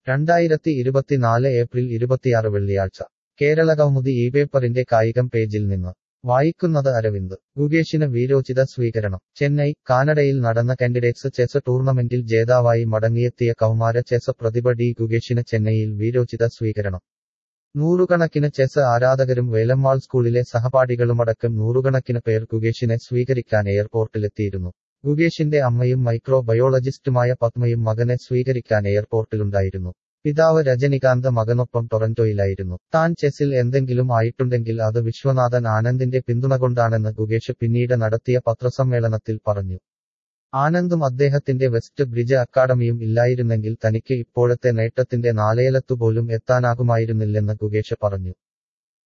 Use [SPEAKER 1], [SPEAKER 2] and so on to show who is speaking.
[SPEAKER 1] രണ്ടായിരത്തി ഇരുപത്തിനാല് ഏപ്രിൽ ഇരുപത്തിയാറ് വെള്ളിയാഴ്ച കേരള കൗമുദി ഈ പേപ്പറിന്റെ കായികം പേജിൽ നിന്ന് വായിക്കുന്നത് അരവിന്ദ് ഗുകേഷിന് വീരോചിത സ്വീകരണം ചെന്നൈ കാനഡയിൽ നടന്ന കാൻഡിഡേറ്റ്സ് ചെസ് ടൂർണമെന്റിൽ ജേതാവായി മടങ്ങിയെത്തിയ കൗമാര ചെസ് പ്രതിഭ ഡി ഗുകേഷിന് ചെന്നൈയിൽ വീരോചിത സ്വീകരണം നൂറുകണക്കിന് ചെസ് ആരാധകരും വേലമ്മാൾ സ്കൂളിലെ സഹപാഠികളുമടക്കം നൂറുകണക്കിന് പേർ ഗുകേഷിനെ സ്വീകരിക്കാൻ എയർപോർട്ടിലെത്തിയിരുന്നു ഗുകേഷിന്റെ അമ്മയും മൈക്രോ ബയോളജിസ്റ്റുമായ പത്മയും മകനെ സ്വീകരിക്കാൻ എയർപോർട്ടിലുണ്ടായിരുന്നു പിതാവ് രജനികാന്ത് മകനൊപ്പം ടൊറന്റോയിലായിരുന്നു താൻ ചെസ്സിൽ എന്തെങ്കിലും ആയിട്ടുണ്ടെങ്കിൽ അത് വിശ്വനാഥൻ ആനന്ദിന്റെ പിന്തുണ കൊണ്ടാണെന്ന് ഗുകേഷ് പിന്നീട് നടത്തിയ പത്രസമ്മേളനത്തിൽ പറഞ്ഞു ആനന്ദും അദ്ദേഹത്തിന്റെ വെസ്റ്റ് ബ്രിഡ്ജ് അക്കാഡമിയും ഇല്ലായിരുന്നെങ്കിൽ തനിക്ക് ഇപ്പോഴത്തെ നേട്ടത്തിന്റെ നാലയലത്തുപോലും എത്താനാകുമായിരുന്നില്ലെന്ന് ഗുകേഷ് പറഞ്ഞു